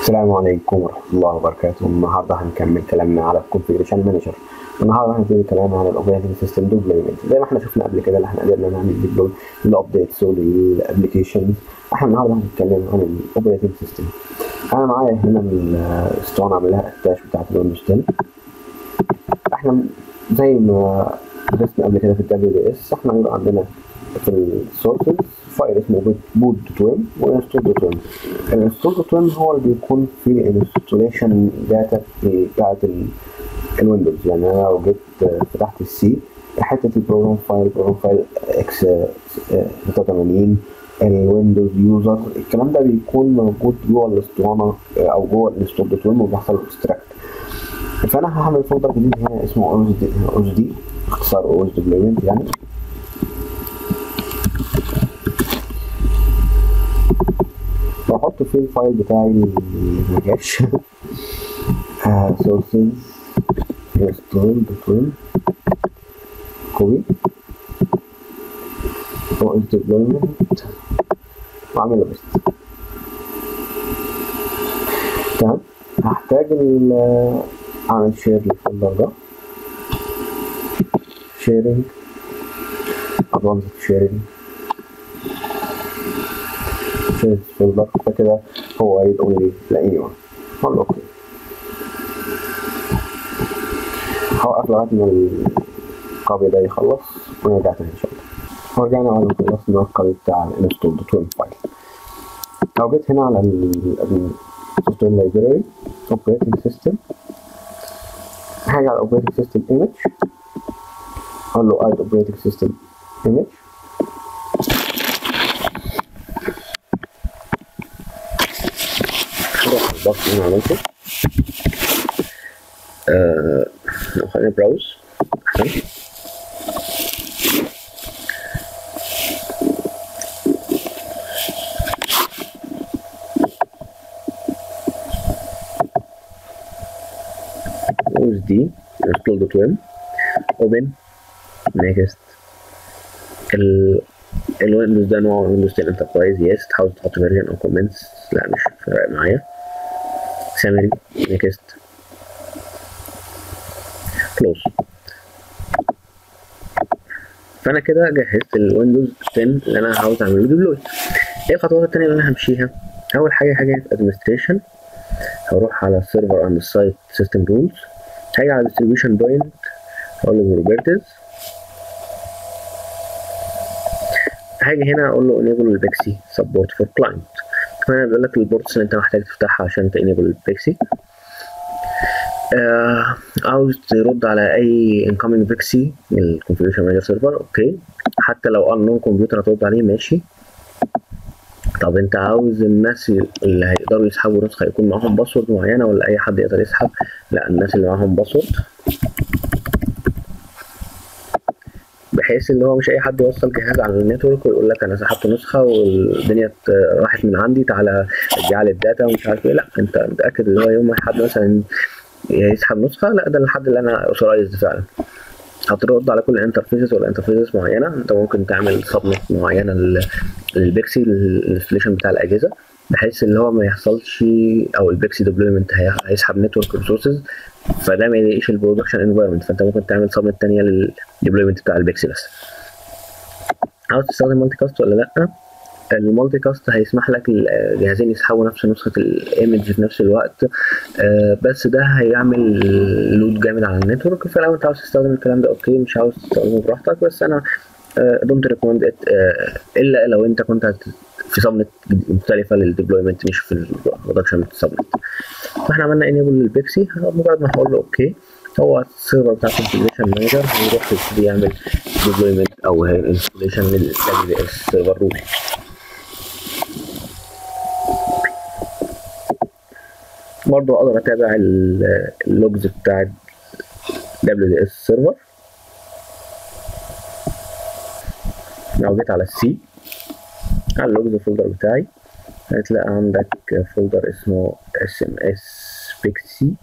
السلام عليكم ورحمة الله وبركاته النهاردة هنكمل كلامنا على الكونفيجريشن مانجر النهاردة هنبتدي كلامنا على الاوبريتنج سيستم ديفلوبمنت زي ما احنا شفنا قبل كده اللي احنا قدرنا نعمل ديبلوي للابديتس وللابلكيشنز احنا النهارده هنتكلم عن الاوبريتنج سيستم انا معايا هنا الاسطوانة عاملها اتاش بتاعت الويندوز 10 احنا زي ما درسنا قبل كده في الدبليو دي اس احنا هيبقى عندنا في السورسز فايل اسمه بود دوت ويم وانستول دوت ويم الانستول دوت ويم هو اللي بيكون فيه الانستوليشن داتا بتاعت الويندوز يعني انا لو جيت فتحت السي حته البروجرام فايل بروجرام فايل اكس 86 الويندوز يوزر الكلام ده بيكون موجود جوه الاسطوانه او جوه الانستول دوت ويم وبيحصل اكستراكت فانا هعمل فولدر جديد هنا اسمه اوز دي اختصار اوز ديفلوبمنت يعني بحط فيه الفايل بتاعي الكاش سورسز انستول دوت ويم كوبي اوز ديفلوبمنت واعمل له بيست تمام هحتاج اعمل شير للفولدر ده شيرنج ادفانسد شيرنج شير فولدر فكده هو ريد اونلي لاي وان هقول اوكي هوقف لغايه ما الكوبي ده يخلص ونرجع تاني ان شاء الله ورجعنا بعد ما خلصنا الكوبي بتاع الانستول دوت ويم فايل لو جيت هنا على السوفت وير لايبراري اوبريتنج سيستم هاجي على اوبريتنج سيستم ايمج اقول له اد اوبريتنج سيستم ايمج نروح الباص اللي انا عملته آه خلينا براوز اوز دي انستول دوت ويم اوبن نيكست ال الويندوز ده نوع ويندوز 10 انتربرايز يس تحاول تحط فيرجن او كومنتس لا مش فارق معايا سامري نيكست كلوز فانا كده جهزت الويندوز 10 اللي انا عاوز اعمله ديبلوي ايه الخطوات التانية اللي انا همشيها اول حاجه حاجه في ادمنستريشن هروح على السيرفر اند السايت سيستم رولز هاجي على ديستريبيوشن بوينت اقول له بروبرتيز هاجي هنا اقول له enable البيكسي support for client هنا بيقول لك البورتس اللي انت محتاج تفتحها عشان تenable البيكسي آه عاوز ترد على اي incoming بيكسي من الكونفيجريشن مانجر سيرفر اوكي حتى لو unknown كمبيوتر هترد عليه ماشي طب انت عاوز الناس اللي هيقدروا يسحبوا نسخه يكون معاهم باسورد معينه ولا اي حد يقدر يسحب لا الناس اللي معاهم باسورد بحيث اللي هو مش اي حد يوصل جهاز على النتورك ويقول لك انا سحبت نسخه والدنيا راحت من عندي تعالى رجع لي الداتا ومش عارف ايه لا انت متاكد اللي هو يوم ما حد مثلا يسحب نسخه لا ده الحد اللي انا اوثرايزد فعلا هترد على كل انترفيسز ولا انترفيسز معينه انت ممكن تعمل سبنت معينه للبيكسي الانستليشن بتاع الاجهزه بحيث اللي هو ما يحصلش او البيكسي ديبلويمنت هيسحب نتورك ريسورسز فده ما يضايقش البرودكشن انفايرمنت فانت ممكن تعمل سبنت تانية للديبلويمنت بتاع البيكسي بس عاوز تستخدم مالتي كاست ولا لا المالتي كاست هيسمح لك الجهازين يسحبوا نفس نسخة الايمج في نفس الوقت بس ده هيعمل لود جامد على النتورك فلو انت عاوز تستخدم الكلام ده اوكي مش عاوز تستخدمه براحتك بس انا دونت ريكومند الا لو انت كنت في صمت مختلفة للديبلويمنت مش في البرودكشن صمت فاحنا عملنا انيبل للبيبسي مجرد ما هقول له اوكي هو السيرفر بتاع الكونفيجريشن مانجر هيروح يبتدي يعمل ديبلويمنت او انستليشن لل اس سيرفر رول برضو اقدر اتابع اللوجز بتاع دبليو دي اس سيرفر لو جيت على السي على اللوجز فولدر بتاعي هتلاقي عندك فولدر اسمه اس ام اس بيكسي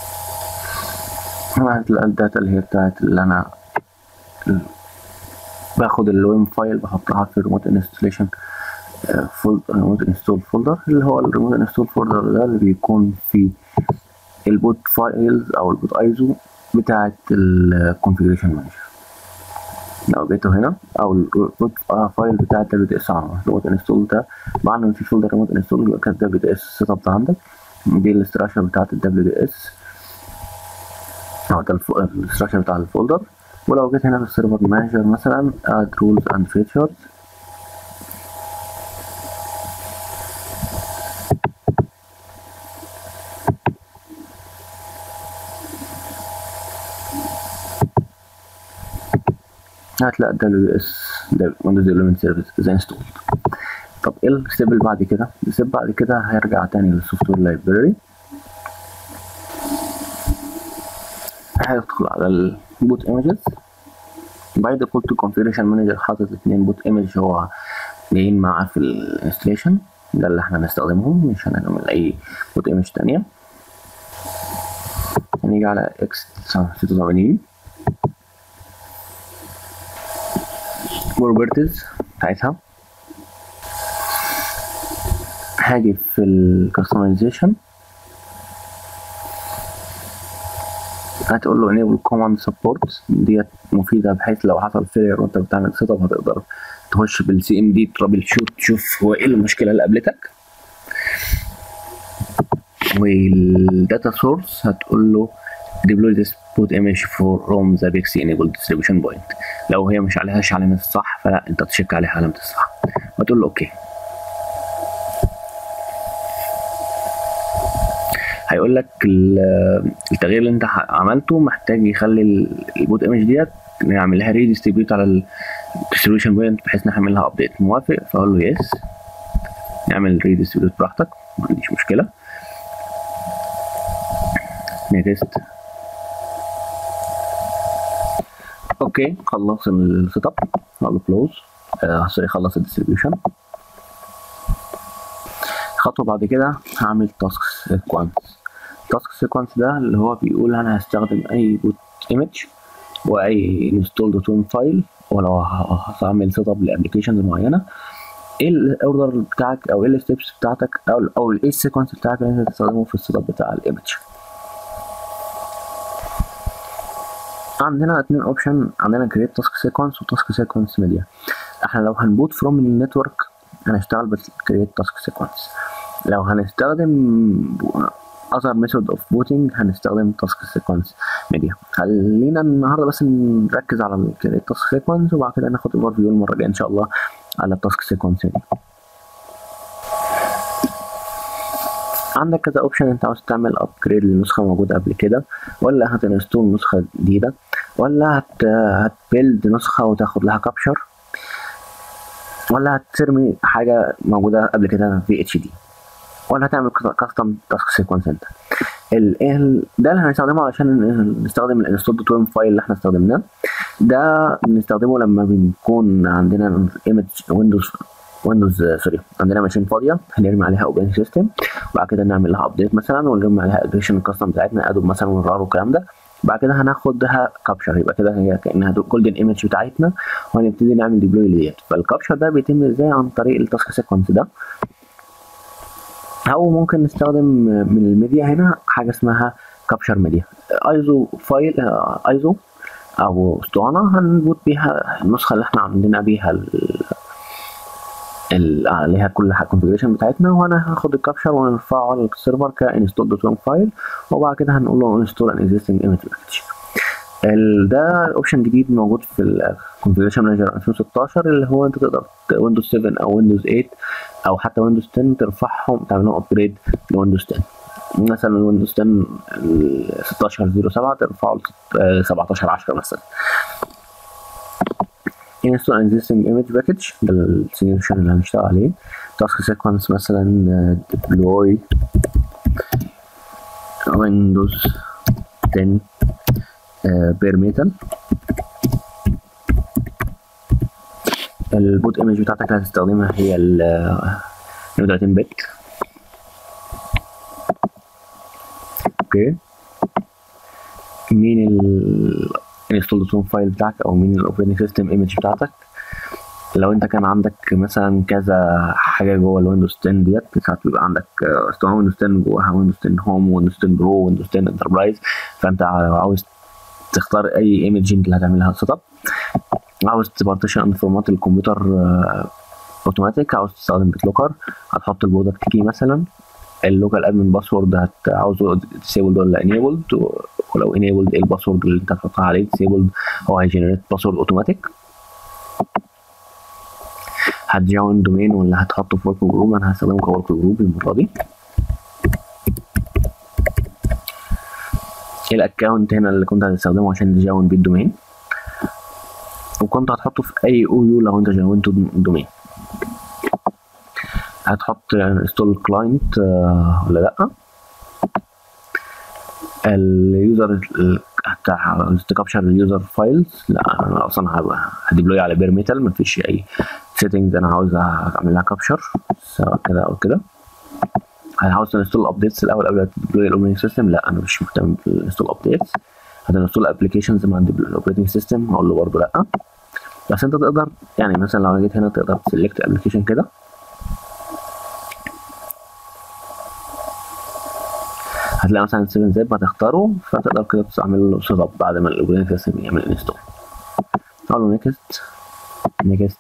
هنا هتلاقي الداتا اللي هي بتاعت اللي انا باخد الويم فايل بحطها في الريموت انستليشن ريموت انستول فولدر اللي هو الريموت انستول فولدر ده اللي بيكون فيه البوت فايلز او البوت ايزو بتاعه الكونفيجريشن مانجر لو جيتوا هنا او البوت فايل بتاع الدبليو دي اس ريموت انستول ده معنى ان في فولدر ريموت انستول يبقى كان الدبليو دي اس سيت اب ده عندك دي الاستراكشر بتاعه الدبليو دي اس او ده الاستراكشر بتاع الفولدر ولو جيت هنا في السيرفر مانجر مثلا add rules and features هتلاقي دبليو اس ويندوز 11 سيرفيس از انستولد طب ايه الستيب اللي بعد كده؟ الستيب بعد كده هيرجع تاني للسوفت وير لايبراري هيدخل على البوت ايمجز باي ديفولت الكونفيجريشن مانجر حاطط اتنين بوت ايمج هو جايين معاه في الانستليشن ده اللي احنا هنستخدمهم مش هنعمل اي بوت ايمج تانية هنيجي على اكس 86 بروبرتيز بتاعتها هاجي في الكستمايزيشن هتقول له enable command support ديت مفيدة بحيث لو حصل فيلير وانت بتعمل سيت اب هتقدر تخش بالسي ام دي ترابل شوت تشوف هو ايه المشكلة اللي قابلتك والداتا سورس هتقول له deploy this boot image from the bixi enable distribution point لو هي مش عليهاش علامة الصح فلا انت تشيك عليها علامة الصح وتقول له اوكي هيقول لك التغيير اللي انت عملته محتاج يخلي البوت ايمج ديت نعمل لها ريديستريبيوت على الديستريبيوشن بوينت بحيث نعمل لها ابديت موافق فاقول له يس نعمل ريديستريبيوت براحتك ما عنديش مشكله نيكست اوكي خلص السيت اب اقول له كلوز سوري خلص الديستريبيوشن خطوه بعد كده هعمل تاسك سيكونس التاسك سيكونس ده اللي هو بيقول انا هستخدم اي بوت ايمج واي انستول دوت ويم فايل ولو هعمل سيت اب لابلكيشنز معينه ايه الاوردر بتاعك او ايه الستبس بتاعتك او او ايه السيكونس بتاعك اللي انت تستخدمه في السيت اب بتاع الايمج عندنا اتنين اوبشن عندنا كريت تاسك سيكونس وتاسك سيكونس ميديا احنا لو هنبوت فروم النتورك هنشتغل بالكريت تاسك سيكونس لو هنستخدم other method of booting هنستخدم تاسك سيكونس ميديا خلينا النهارده بس نركز على الكريت تاسك سيكونس وبعد كده ناخد اوفر فيو المره الجايه ان شاء الله على التاسك سيكونس ميديا عندك كذا اوبشن انت عاوز تعمل ابجريد لنسخه موجوده قبل كده ولا هتنستول نسخه جديده ولا هت هتبيلد نسخه وتاخد لها كابشر ولا هترمي حاجه موجوده قبل كده في اتش دي ولا هتعمل كاستم تاسك سيكونس انت ال ده اللي هنستخدمه علشان نستخدم الانستول دوت ويم فايل اللي احنا استخدمناه ده بنستخدمه لما بنكون عندنا ايمج ويندوز ويندوز سوري عندنا ماشين فاضيه هنرمي عليها اوبن سيستم وبعد كده نعمل لها ابديت مثلا ونرمي عليها ادريشن الكاستم بتاعتنا ادوب مثلا ونرار والكلام ده بعد كده هناخدها كابشر يبقى كده هي كانها جولدن ايمج بتاعتنا وهنبتدي نعمل ديبلوي لديت فالكابشر ده بيتم ازاي عن طريق التاسك سيكونس ده او ممكن نستخدم من الميديا هنا حاجه اسمها كابشر ميديا ايزو فايل ايزو او اسطوانه هنبوت بيها النسخه اللي احنا عندنا بيها عليها كل حاجه الكونفجريشن بتاعتنا وانا هاخد الكابشر ونرفعه على السيرفر كانستول دوت ويم فايل وبعد كده هنقول له انستول ان اكزيستنج ايمج باكج ده اوبشن جديد موجود في الكونفجريشن مانجر 2016 اللي هو انت تقدر ويندوز 7 او ويندوز 8 او حتى ويندوز 10 ترفعهم تعمل لهم ابجريد لويندوز 10 مثلا ويندوز 10 16 07 ترفعه ل 17 10 مثلا install an existing image package ده السوليوشن اللي هنشتغل عليه task sequence مثلا deploy windows 10 bare metal البوت ايمج بتاعتك اللي هتستخدمها هي ال 32 بت اوكي مين الانستول دوت كوم فايل بتاعك او من الاوبريتنج سيستم ايمج بتاعتك لو انت كان عندك مثلا كذا حاجه جوه الويندوز 10 ديت ساعات بيبقى عندك اسطوانه ويندوز 10 جواها ويندوز 10 هوم ويندوز 10 برو ويندوز 10 انتربرايز فانت عاوز تختار اي ايمجنج اللي هتعملها سيت اب عاوز تبارتيشن اند فورمات الكمبيوتر اوتوماتيك عاوز تستخدم بيت لوكر هتحط البرودكت كي مثلا اللوكال ادمن باسورد هت عاوزه ديسيبلد ولا انيبلد ولو انيبلد ايه الباسورد اللي انت هتحطها عليه ديسيبلد هو هيجنريت باسورد اوتوماتيك هتجاون دومين ولا هتحطه في ورك جروب انا هستخدمه كورك جروب المره دي الاكونت هنا اللي كنت هتستخدمه عشان تجاون بيه الدومين وكنت هتحطه في اي او يو لو انت جاونت دومين هتحط انستول كلاينت ولا لا اليوزر بتاع تكابشر اليوزر فايلز لا انا اصلا هديبلوي على بير ميتال مفيش اي سيتنجز انا عاوز اعمل لها كابشر سواء كده او كده انا عاوز انستول ابديتس الاول قبل ما تديبلوي الاوبريتنج سيستم لا انا مش مهتم بالانستول ابديتس هتنستول ابلكيشنز مع الاوبريتنج سيستم هقول له برضه لا بس انت تقدر يعني مثلا لو انا جيت هنا تقدر تسلكت ابلكيشن كده هتلاقي مثلا 7 زب هتختاره فتقدر كده تعمل له سيت اب بعد ما الاوبريتنج سيستم يعمل انستول اقول له نيكست نيكست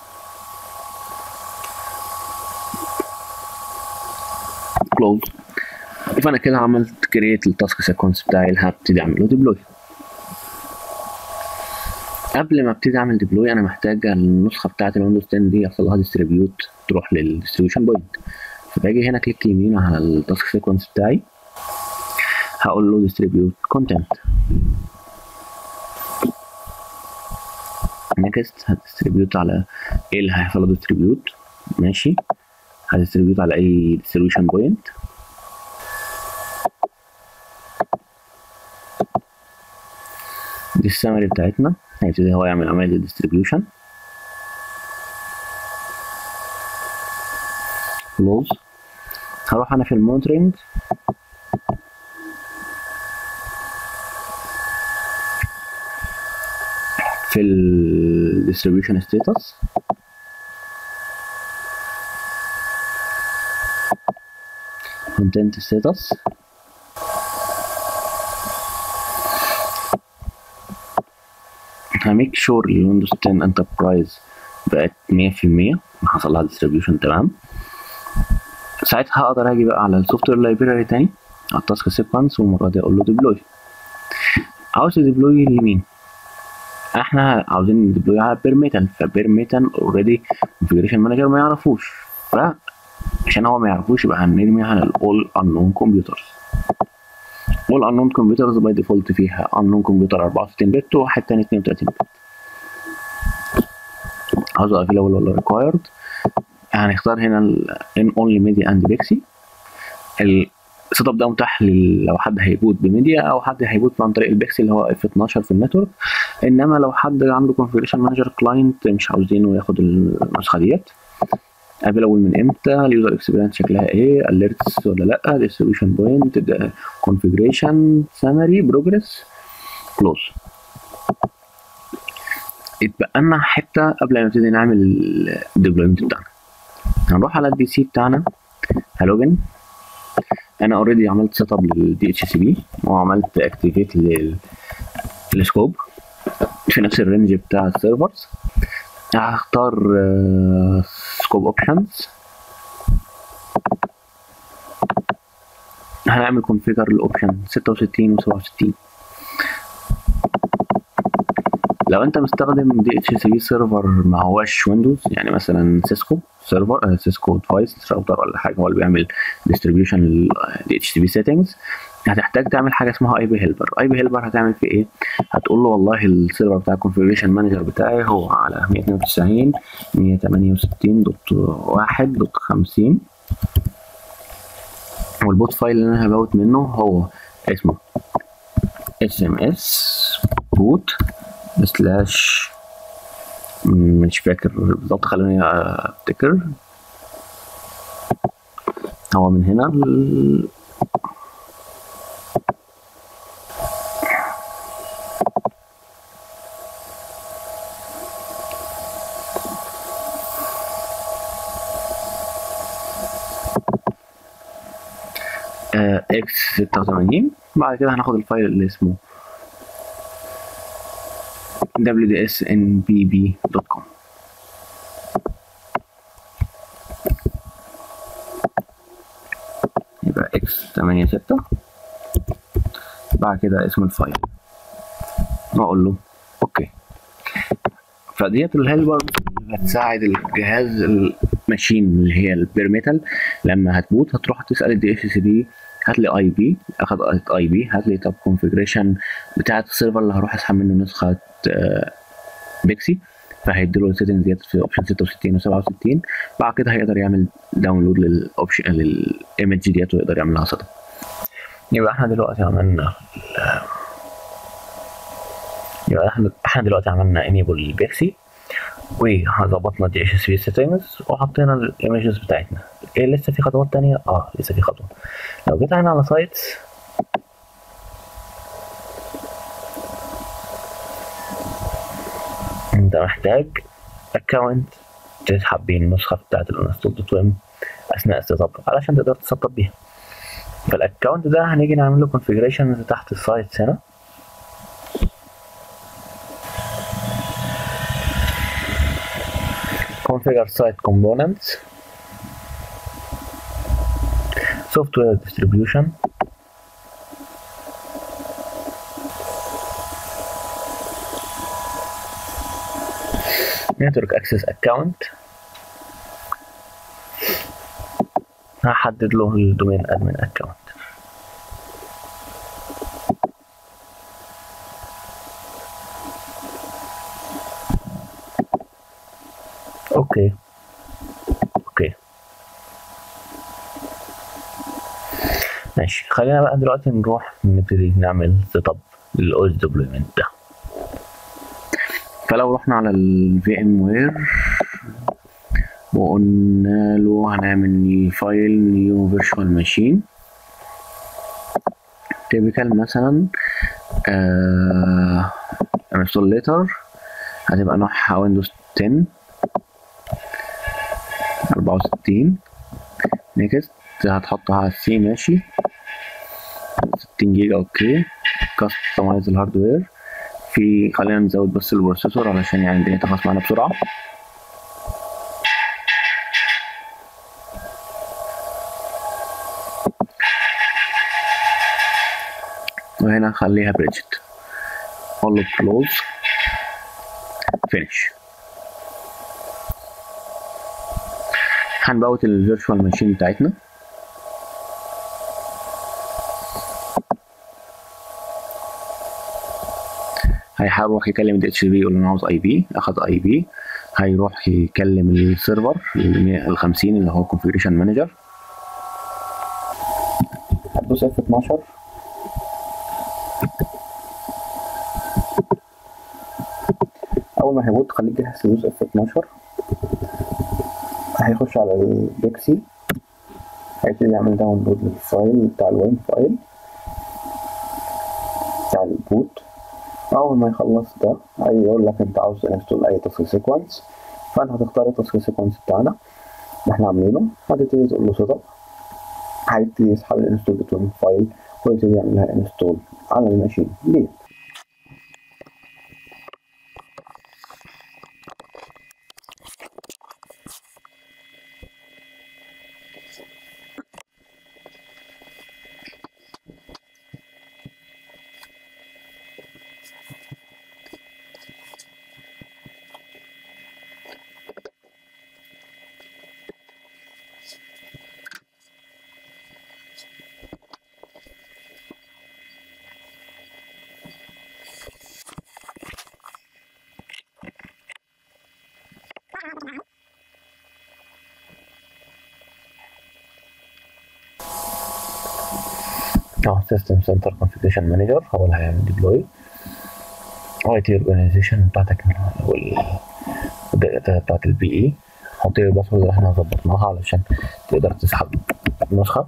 كلوز فانا كده عملت كريت التاسك سيكونس بتاعي اللي هبتدي اعمل له ديبلوي قبل ما ابتدي اعمل ديبلوي انا محتاج النسخه بتاعه الويندوز 10 دي يحصل لها ديستريبيوت تروح للديستريبيوشن بوينت فباجي هنا كليك يمين على التاسك سيكونس بتاعي هقول له distribute content next هتديستريبيوت على ايه اللي هيحصل له ديستريبيوت ماشي هتديستريبيوت على اي distribution point دي السمري بتاعتنا هيبتدي هو يعمل عملية الديستريبيوشن كلوز هروح انا في المونترينج في ال distribution status content status هميك شور الويندوز 10 انتربرايز بقت 100% حصل لها distribution تمام ساعتها هقدر اجي بقى على السوفت وير لايبراري تاني على التاسك سيكونس والمره دي اقول له ديبلوي عاوز ديبلوي لمين احنا عاوزين نديبلوي على بير ميتال فبير ميتال اوريدي كونفيجريشن مانجر ما يعرفوش فعشان هو ما يعرفوش يبقى هنرمي على الاول انون كمبيوترز اول انون كمبيوترز باي ديفولت فيها انون كمبيوتر 64 بت وواحد تاني 32 بت عاوز افيلابل ولا ريكوايرد هنختار هنا ان اونلي ميديا اند بيكسي السيت اب ده متاح لو حد هيبوت بميديا او حد هيبوت عن طريق البيكسل اللي هو اف 12 في النتورك انما لو حد عنده كونفيجريشن مانجر كلاينت مش عاوزينه ياخد النسخه ديت افيلابل من امتى اليوزر اكسبيرينس شكلها ايه اليرتس ولا لا ديستريبيوشن بوينت كونفيجريشن سمري بروجريس كلوز اتبقى لنا حته قبل ما نبتدي نعمل الديبلويمنت بتاعنا هنروح على البي سي بتاعنا هلوجن انا اوريدي عملت سيت اب للدي اتش سي بي وعملت اكتيفيت للسكوب في نفس الرينج بتاع السيرفرز هختار سكوب اوبشنز هنعمل كونفيجر الاوبشن 66 و 67 لو انت مستخدم دي اتش سي بي سيرفر ما هواش ويندوز يعني مثلا سيسكو سيرفر سيسكو ديفايس راوتر ولا حاجه هو اللي بيعمل ديستريبيوشن لل اتش سي بي سيتنجز هتحتاج تعمل حاجه اسمها اي بي هيلبر اي بي هيلبر هتعمل فيه ايه هتقول له والله السيرفر بتاع الكونفيجريشن مانجر بتاعي هو على 192 168 دوت 1 دوت 50 والبوت فايل اللي انا هبوت منه هو اسمه اس ام اس بوت سلاش مش فاكر بالظبط خليني افتكر هو من هنا ال... اكس 86 بعد كده هناخد الفايل اللي اسمه wdsnbb.com يبقى اكس 86 بعد كده اسم الفايل واقول له اوكي فديت الهيلبر هتساعد الجهاز الماشين اللي هي البيرميتال لما هتبوت هتروح تسال الدي اتش سي دي هات لي اي بي اخد اي بي هات لي طب كونفيجريشن بتاعه السيرفر اللي هروح اسحب منه نسخه بيكسي فهيديله السيتنجز ديت في اوبشن 66 و67 بعد كده هيقدر يعمل داونلود للاوبشن للايمج ديت ويقدر يعمل لها سيت يبقى احنا دلوقتي عملنا يبقى احنا احنا دلوقتي عملنا انيبل البيكسي وظبطنا دي اتش سي سيتنجز وحطينا الايمجز بتاعتنا ايه لسه في خطوات تانية اه لسه في خطوه لو جيت هنا على سايتس انت محتاج اكونت تسحب بيه النسخه بتاعت الانستول دوت ويم اثناء السيت اب علشان تقدر تسطب بيها فالاكونت ده هنيجي نعمل له كونفيجريشن تحت السايتس هنا configure site components software distribution network access account هحدد له الدومين admin account اوكي اوكي ماشي خلينا بقى دلوقتي نروح نبتدي نعمل سيت اب للاوز ديبلويمنت ده فلو رحنا على الفي ام وير وقلنا له هنعمل نيو فايل نيو فيرتشوال ماشين تيبيكال مثلا آه انستوليتر هتبقى نوعها ويندوز 10 64 نيكست هتحطها على السي ماشي 60 جيجا اوكي كاستمايز الهاردوير في خلينا نزود بس البروسيسور علشان يعني الدنيا تخلص معانا بسرعه وهنا خليها بريدجت اقول له كلوز فينيش هنبوت الفيرتشوال ماشين بتاعتنا هيروح يكلم الدي اتش بي يقول له انا عاوز اي بي اخد اي بي هيروح يكلم السيرفر ال 50 اللي هو كونفيجريشن مانجر هتدوس اف 12 اول ما هيبوت خليك جاهز تدوس اف 12 هيخش على البيكسي هيبتدي يعمل داونلود للفايل بتاع الويب فايل بتاع البوت اول ما يخلص ده هيقول لك انت عاوز انستول اي تاسك سيكونس فانت هتختار التاسك سيكونس بتاعنا اللي احنا عاملينه هتبتدي تقول له سيت اب هيبتدي يسحب الانستول بتوين فايل ويبتدي يعملها انستول على الماشين دي اه سيستم سنتر كونفيجريشن مانجر هو اللي هيعمل ديبلوي اي تي اورجانيزيشن بتاعتك والداتا بتاعت البي اي حط لي الباسورد اللي احنا ظبطناها علشان تقدر تسحب نسخة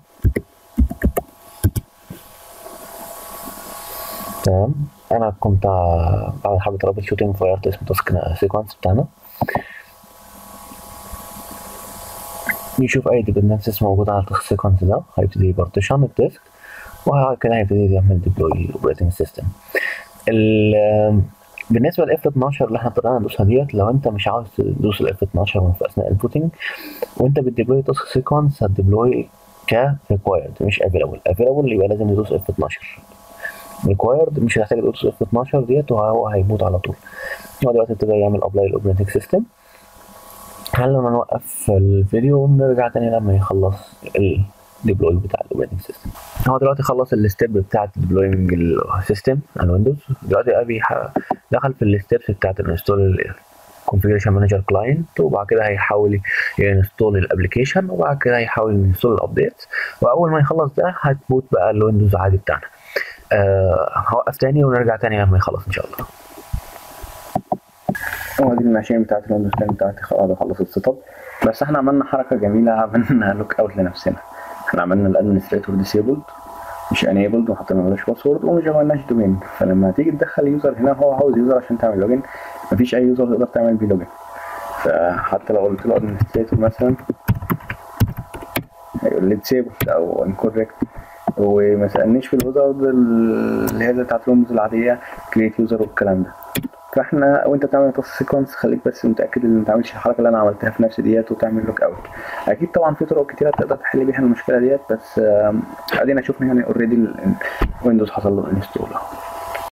تمام انا كنت بعمل حبة رابط شوتنج فغيرت اسم تاسك سيكونس بتاعنا يشوف اي ديبندنسز موجوده على السيكونس ده هيبتدي يبارتيشن الديسك وبعد كده هيبتدي يعمل ديبلوي للاوبريتنج سيستم بالنسبه ل F12 اللي احنا ابتدينا ندوسها ديت لو انت مش عاوز تدوس ال F12 في اثناء البوتنج وانت بتديبلوي تاسك سيكونس هتديبلوي ك ريكوايرد مش افيلابل افيلابل يبقى لازم ندوس F12 ريكوايرد مش هتحتاج تدوس F12 ديت وهو هيموت على طول هو دلوقتي ابتدى يعمل ابلاي للاوبريتنج سيستم خلينا نوقف الفيديو ونرجع تاني لما يخلص الديبلوي بتاع الاوبريتنج سيستم هو دلوقتي خلص الستيب بتاعت الديبلوينج السيستم على الويندوز دلوقتي ابي دخل في الستيبس بتاعت الانستول configuration manager client وبعد كده هيحاول ينستول الابلكيشن وبعد كده هيحاول ينستول الابديت واول ما يخلص ده هتبوت بقى الويندوز عادي بتاعنا أه هوقف تاني ونرجع تاني لما يخلص ان شاء الله هو دي الماشين بتاعت الويندوز 10 بتاعتي خلاص خلصت السيت اب بس احنا عملنا حركه جميله عملنا لوك اوت لنفسنا احنا عملنا الادمنستريتور ديسيبلد مش انيبلد وما حطينالوش باسورد ومش عملناش دومين فلما تيجي تدخل يوزر هنا هو عاوز يوزر عشان تعمل لوجن مفيش اي يوزر تقدر تعمل بيه لوجن فحتى لو قلت له ادمنستريتور مثلا هيقول لي ديسيبلد او انكوركت وما سالنيش في الويزرد اللي هي بتاعت الويندوز العاديه كريت يوزر والكلام ده فاحنا وانت بتعمل تاسك سيكونس خليك بس متاكد ان ما تعملش الحركه اللي انا عملتها في نفسي ديت وتعمل لوك اوت اكيد طبعا في طرق كتيره تقدر تحل بيها المشكله ديت بس ادينا شفنا يعني اوريدي الويندوز حصل له انستول